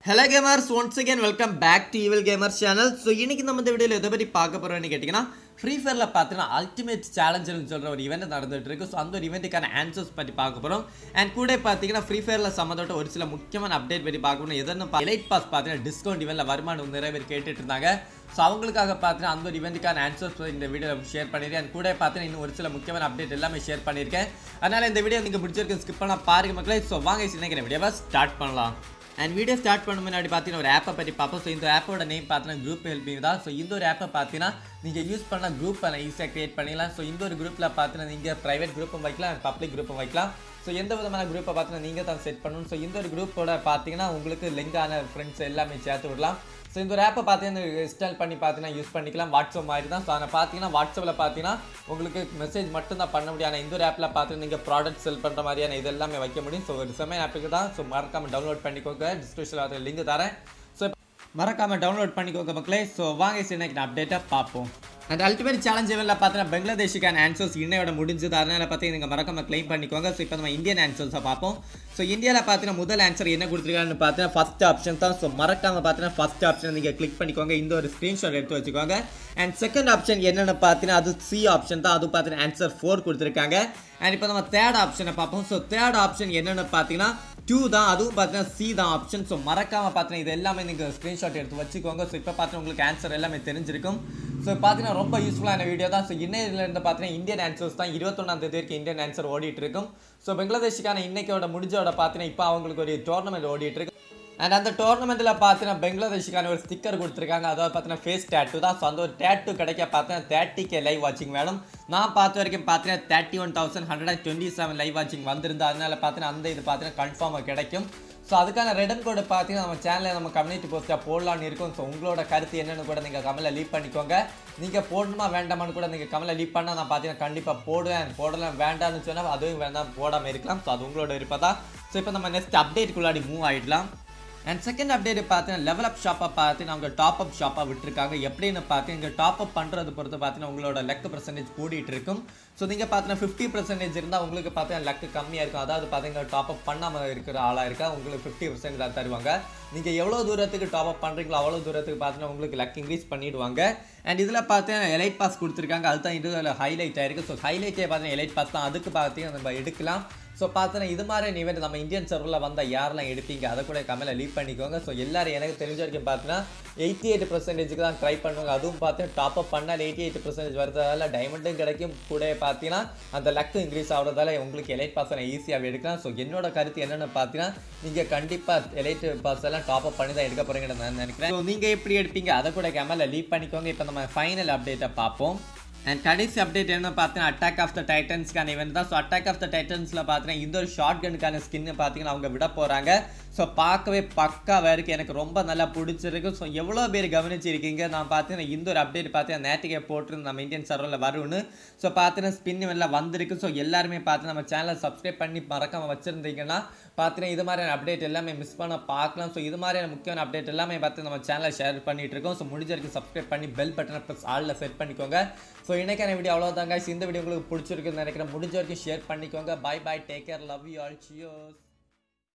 hello gamers once again welcome back to evil gamers channel so இன்னைக்கு நம்ம இந்த வீடியோவில் எதை பற்றி பார்க்க போகிறோம்னு கேட்டிங்கன்னா ஃப்ரீ ஃபயரில் பார்த்தீங்கன்னா அல்டிமேட் சேலஞ்சுன்னு சொல்கிற ஒரு இவெண்ட் நடந்துட்டு இருக்கு ஸோ அந்த ஒரு இவெண்ட்டுக்கான ஆன்சர்ஸ் பற்றி பார்க்க போகிறோம் அண்ட் கூட பார்த்தீங்கன்னா ஃப்ரீ ஃபயரில் சம்மந்தப்பட்ட ஒரு சில முக்கியமான அப்டேட் பற்றி பார்க்கணும் எதுன்னு எலைட் பாஸ் பார்த்தீங்கன்னா டிஸ்கவுண்ட் இவெண்ட்டில் வருமானம் நிறைய பேர் கேட்டுட்டு இருந்தாங்க ஸோ அவங்களுக்காக பார்த்தீங்கன்னா அந்த ஒரு இவெண்ட்டுக்கான ஆன்சர்ஸ் இந்த வீடியோவில் ஷேர் பண்ணியிருக்கேன் அண்ட் கூட பார்த்தீங்கன்னா இன்னும் ஒரு சில முக்கியமான அப்டேட் எல்லாமே ஷேர் பண்ணியிருக்கேன் அதனால் இந்த வீடியோ நீங்கள் பிடிச்சிருக்கு ஸ்கிப் பண்ணால் பாருங்க மக்களே ஸோ வாங்க இன்னைக்கு வீடியோவை ஸ்டார்ட் பண்ணலாம் அண்ட் வீடியோ ஸ்டார்ட் பண்ண முன்னாடி பார்த்தீங்கன்னா ஒரு ஆப்பை பற்றி பார்ப்போம் ஸோ இந்த ஆப்போட நேம் பார்த்தீங்கன்னா குரூப் ஹெல்பிங் தான் ஸோ இந்த ஒரு ஆப்பை பார்த்தீங்கன்னா நீங்கள் யூஸ் பண்ண குரூப் ஈஸியாக கிரியேட் பண்ணிடலாம் ஸோ இந்த ஒரு குரூப்பில் பார்த்தீங்கன்னா நீங்கள் ப்ரைவேட் குரூப்பும் வைக்கலாம் பப்ளிக் குரூப்பும் வைக்கலாம் ஸோ எந்த விதமான குரூப்பை பார்த்தீங்கன்னா நீங்கள் தான் செட் பண்ணணும் ஸோ இந்த ஒரு குரூப்போட பார்த்தீங்கன்னா உங்களுக்கு லிங்கான ஃப்ரெண்ட்ஸ் எல்லாமே சேர்த்து விடலாம் ஸோ இந்த ஒரு ஆப்பை பார்த்தீங்கன்னா இன்ஸ்டால் பண்ணி பார்த்தீங்கன்னா யூஸ் பண்ணிக்கலாம் வாட்ஸ்அப் மாதிரி தான் ஸோ அதை பார்த்தீங்கன்னா வாட்ஸ்அப்பில் பார்த்தீங்கன்னா உங்களுக்கு மெசேஜ் மட்டும் தான் பண்ண முடியும் ஆனால் இந்த ஒரு ஆப்பில் பார்த்தீங்கன்னா நீங்கள் ப்ராடக்ட் செல் பண்ணுற மாதிரியான இது எல்லாமே வைக்க முடியும் ஸோ ஒரு செமையான ஆப்புக்கு தான் ஸோ மறக்காமல் டவுன்லோட் பண்ணிக்கோங்க டிஸ்கிரிப்ஷனில் அதில் லிங்க் தரேன் ஸோ மறக்காமல் டவுன்லோட் பண்ணிக்கோங்க மக்களே ஸோ வாங்க இன்னைக்கு நான் அப்டேட்டாக பார்ப்போம் அந்த அல்டிமேட் சேலஞ்ச் லெவலில் பார்த்தீங்கன்னா பங்களாதேஷுக்கான ஆன்சர்ஸ் இன்னையோட முடிஞ்சது அதனால் பார்த்தீங்கன்னா நீங்கள் மறக்காம க்ளைம் பண்ணிக்கோங்க ஸோ இப்போ நம்ம இந்தியன் ஆன்சர்ஸை பார்ப்போம் ஸோ இந்தியாவில் பார்த்தீங்கன்னா முதல் ஆன்சர் என்ன கொடுத்துருக்காங்கன்னு பார்த்தீங்கன்னா ஃபஸ்ட் ஆப்ஷன் தான் ஸோ மறக்காம பார்த்தீங்கன்னா ஃபஸ்ட் ஆப்ஷன் நீங்கள் கிளிக் பண்ணிக்கோங்க இந்த ஒரு ஸ்க்ரீன்ஷாட் எடுத்து வச்சுக்கோங்க அண்ட் செகண்ட் ஆப்ஷன் என்னென்னு பார்த்தீங்கன்னா அது சி ஆப்ஷன் தான் அது பார்த்தீங்கன்னா ஆன்சர் ஃபோர் கொடுத்துருக்காங்க அண்ட் இப்போ நம்ம தேர்ட் ஆப்ஷனை பார்ப்போம் ஸோ தேர்ட் ஆப்ஷன் என்னென்னு பார்த்தீங்கன்னா டூ தான் அதுவும் பார்த்தீங்கன்னா சி தான் ஆப்ஷன் ஸோ மறக்காமல் பார்த்தீங்கன்னா இது எல்லாமே நீங்கள் ஸ்க்ரீன்ஷாட் எடுத்து வச்சுக்கோங்க ஸோ இப்போ பார்த்தீங்கன்னா உங்களுக்கு ஆன்சர் எல்லாமே தெரிஞ்சிருக்கும் ஸோ பார்த்தீங்கன்னா ரொம்ப யூஸ்ஃபுல்லான வீடியோ தான் ஸோ இன்னையிலேருந்து பார்த்தீங்கன்னா இந்தியன் ஆன்சர்ஸ் தான் இருபத்தொன்னாம் தேதி வரைக்கும் இந்தியன் ஆன்சர் ஓடிட்டு இருக்கும் ஸோ பங்களாதேஷுக்கான இன்னைக்கோட முடிஞ்சோட பார்த்தீங்கன்னா இப்போ அவங்களுக்கு ஒரு டோர்னமெண்ட் ஓடிட்டு இருக்கு அண்ட் அந்த டோர்னமெண்ட்டில் பார்த்தீங்கன்னா பங்களாதேஷுக்கான ஒரு ஸ்டிக்கர் கொடுத்துருக்காங்க அதாவது பார்த்தீங்கன்னா ஃபேஸ் டேட்டு தான் ஸோ அந்த ஒரு டேட்டு கிடைக்க பார்த்தீங்கன்னா தேர்ட்டி கே லைவ் வாட்சிங் வேணும் நான் பார்த்த வரைக்கும் பார்த்தீங்கன்னா thirty one thousand hundred and twenty seven live வாட்சிங் வந்திருந்தா அதனால பார்த்தீங்கன்னா அந்த இது பார்த்தீங்கன்னா கன்ஃபார்மாக கிடைக்கும் ஸோ அதுக்கான ரெடன் கோடு பார்த்தீங்கன்னா நம்ம சேனலில் நம்ம கம்யூனிட்டி போஸ்ட்டாக போடலான்னு இருக்கும் ஸோ உங்களோட கருத்து என்னன்னு கூட நீங்கள் கமலில் லீவ் பண்ணிக்கோங்க நீங்கள் போடணுமா வேண்டாமான்னு கூட நீங்கள் கமலில் லீவ் பண்ணால் நான் பார்த்தீங்கன்னா கண்டிப்பாக போடுவேன் போடலாம் வேண்டாம்னு சொன்னால் அதுவும் வேண்டாம் போடாமல் இருக்கலாம் ஸோ அது உங்களோட இருப்பதா ஸோ இப்போ நம்ம நெக்ஸ்ட் அப்டேட்டுக்குள்ளாடி மூவ் ஆகிடலாம் அண்ட் செகண்ட் அப்டேட் பார்த்தீங்கன்னா லெவல் அப் ஷாப்பை பார்த்து அவங்க டாப் அப் ஷாப்பாக விட்டுருக்காங்க எப்படின்னு பார்த்து இங்கே டாப் அப் பண்ணுறது பொறுத்து பார்த்தீங்கன்னா உங்களோட லெக் பர்சன்டேஜ் கூடிட்டு இருக்கும் ஸோ நீங்கள் பார்த்தீங்கன்னா ஃபிஃப்டி பர்சன்டேஜ் இருந்தால் உங்களுக்கு பார்த்தீங்கன்னா லக்கு கம்மியாக இருக்கும் அதாவது பார்த்தீங்கன்னா டாப் அப் பண்ணாமல் இருக்கிற ஆளாக இருக்கா உங்களுக்கு ஃபிஃப்டி பர்சன்ட் தான் தருவாங்க நீங்கள் எவ்வளோ தூரத்துக்கு டாப் அப் பண்ணுறீங்களோ அவ்வளோ தூரத்துக்கு பார்த்தீங்கன்னா உங்களுக்கு லக் இன்க்ரீஸ் பண்ணிவிடுவாங்க அண்ட் இதில் பார்த்தீங்கன்னா எலைட் பாஸ் கொடுத்துருக்காங்க அதுதான் இதில் ஹைலைட் ஆயிருக்கு ஸோ ஹைலைட்டே பார்த்தீங்கன்னா எலைட் பாஸ் தான் அதுக்கு பார்த்தீங்கன்னா நம்ம எடுக்கலாம் ஸோ பார்த்தீங்கன்னா இது மாதிரி ஈவெண்ட் நம்ம இந்தியன் சர்வரில் வந்தால் யாரெல்லாம் எடுப்பீங்க அதை கூட கமெண்ட்டில் லீவ் பண்ணிக்கோங்க ஸோ எல்லாரும் எனக்கு தெரிஞ்ச வரைக்கும் பார்த்தீங்கன்னா எயிட்டி எயிட் பர்சன்டேஜுக்கு தான் ட்ரை பண்ணுவாங்க அதுவும் பார்த்தீங்கன்னா டாப் அப் பண்ணால் எயிட்டி எயிட் பர்சன்டேஜ் வரதால டைமண்டும் கிடைக்கும் கூட பார்த்தீங்கன்னா அந்த லக்கு இன்க்ரீஸ் ஆகிறதால உங்களுக்கு எலைட் பாஸ் எல்லாம் ஈஸியாக எடுக்கலாம் ஸோ என்னோட கருத்து என்னென்னு பார்த்தீங்கன்னா நீங்கள் கண்டிப்பாக எலைட் பாஸ் எல்லாம் டாப் அப் பண்ணி தான் எடுக்க போகிறீங்கன்னு நான் நினைக்கிறேன் ஸோ நீங்கள் எப்படி எடுப்பீங்க அதை கூட கமெண்ட்டில் லீவ் பண்ணிக்கோங்க இப்போ நம்ம ஃபைனல் அப்டேட்டை பார்ப்போம் அண்ட் கடைசி அப்டேட் என்ன பார்த்தீங்கன்னா அட்டாக் ஆஃப் த டைட்டன்ஸ்க்கான இவெண்ட் தான் ஸோ அட்டாக் ஆஃப் த டைட்டன்ஸில் பார்த்தீங்கன்னா இந்த ஒரு ஷார்ட் கனுக்கான ஸ்கின்னு பார்த்தீங்கன்னா அவங்க விட போகிறாங்க ஸோ பார்க்கவே பக்காவாக இருக்குது எனக்கு ரொம்ப நல்லா பிடிச்சிருக்கு ஸோ எவ்வளோ பேர் கவனிச்சிருக்கீங்க நான் பார்த்தீங்கன்னா இந்த ஒரு அப்டேட் பார்த்தீங்கன்னா நேற்றுக்கே போட்டிருந்து நம்ம இந்தியன் சர்வரில் வரும்னு ஸோ பார்த்தீங்கன்னா ஸ்பின் வெளில வந்திருக்கு ஸோ எல்லாருமே பார்த்து நம்ம சேனலை சப்ஸ்கிரைப் பண்ணி மறக்காமல் வச்சுருந்தீங்கன்னா பார்த்தீங்கன்னா இது மாதிரியான அப்டேட் எல்லாமே மிஸ் பண்ண பார்க்கலாம் ஸோ இது மாதிரியான முக்கியமான அப்டேட் எல்லாமே பார்த்து நம்ம சேனலை ஷேர் பண்ணிட்டு இருக்கோம் ஸோ முடிஞ்ச வரைக்கும் சப்ஸ்கிரைப் பண்ணி பெல் பட்டனை ப்ளஸ் ஆளில் செட் பண்ணிக்கோங்க ஸோ இன்னைக்கான வீடியோ அவ்வளோதாங்க இந்த வீடியோ உங்களுக்கு பிடிச்சிருக்குன்னு நினைக்கிறேன் முடிஞ்ச வரைக்கும் ஷேர் பண்ணிக்கோங்க bye bye take care love you all சியோஸ்